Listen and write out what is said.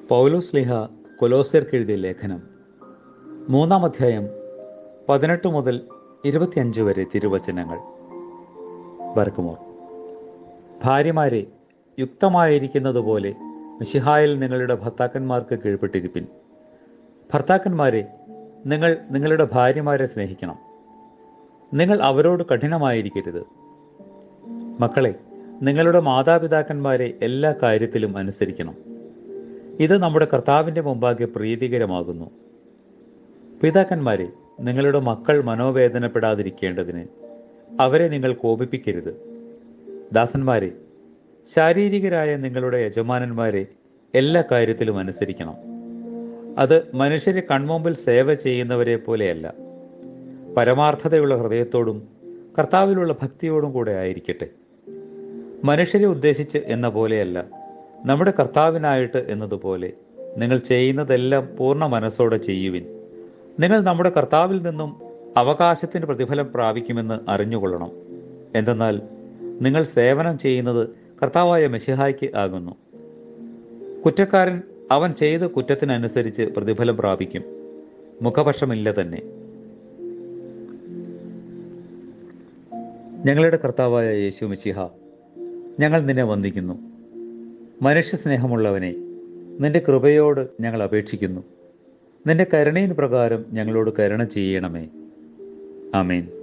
പൗലോസ് ലിഹ കൊലോസ്യർക്ക് എഴുതിയ ലേഖനം മൂന്നാം അധ്യായം പതിനെട്ട് മുതൽ ഇരുപത്തിയഞ്ച് വരെ തിരുവചനങ്ങൾ ബർക്കുമോർ ഭാര്യമാരെ യുക്തമായിരിക്കുന്നത് പോലെ മിശിഹായിൽ നിങ്ങളുടെ ഭർത്താക്കന്മാർക്ക് കീഴ്പ്പെട്ടിരിപ്പിൻ ഭർത്താക്കന്മാരെ നിങ്ങൾ നിങ്ങളുടെ ഭാര്യമാരെ സ്നേഹിക്കണം നിങ്ങൾ അവരോട് കഠിനമായിരിക്കരുത് മക്കളെ നിങ്ങളുടെ മാതാപിതാക്കന്മാരെ എല്ലാ കാര്യത്തിലും അനുസരിക്കണം ഇത് നമ്മുടെ കർത്താവിൻ്റെ മുമ്പാകെ പ്രീതികരമാകുന്നു പിതാക്കന്മാരെ നിങ്ങളുടെ മക്കൾ മനോവേദനപ്പെടാതിരിക്കേണ്ടതിന് അവരെ നിങ്ങൾ കോപിപ്പിക്കരുത് ദാസന്മാരെ ശാരീരികരായ നിങ്ങളുടെ യജമാനന്മാരെ എല്ലാ കാര്യത്തിലും അനുസരിക്കണം അത് മനുഷ്യരെ കൺമുമ്പിൽ സേവ ചെയ്യുന്നവരെ പോലെയല്ല പരമാർത്ഥതയുള്ള ഹൃദയത്തോടും കർത്താവിലുള്ള ഭക്തിയോടും കൂടെ ആയിരിക്കട്ടെ മനുഷ്യരെ ഉദ്ദേശിച്ച് എന്ന പോലെയല്ല നമ്മുടെ കർത്താവിനായിട്ട് എന്നതുപോലെ നിങ്ങൾ ചെയ്യുന്നതെല്ലാം പൂർണ്ണ മനസ്സോടെ ചെയ്യുവിൻ നിങ്ങൾ നമ്മുടെ കർത്താവിൽ നിന്നും അവകാശത്തിന് പ്രതിഫലം പ്രാപിക്കുമെന്ന് അറിഞ്ഞുകൊള്ളണം എന്തെന്നാൽ നിങ്ങൾ സേവനം ചെയ്യുന്നത് കർത്താവായ മെസ്സിഹായ്ക്ക് ആകുന്നു കുറ്റക്കാരൻ അവൻ ചെയ്ത കുറ്റത്തിനനുസരിച്ച് പ്രതിഫലം പ്രാപിക്കും മുഖപക്ഷമില്ല തന്നെ ഞങ്ങളുടെ കർത്താവായ യേശു മെസ്സിഹ ഞങ്ങൾ നിന്നെ വന്ദിക്കുന്നു മനുഷ്യ സ്നേഹമുള്ളവനെ നിന്റെ കൃപയോട് ഞങ്ങൾ അപേക്ഷിക്കുന്നു നിന്റെ കരുണയിൻ പ്രകാരം ഞങ്ങളോട് കരുണ ചെയ്യണമേ ആമേൻ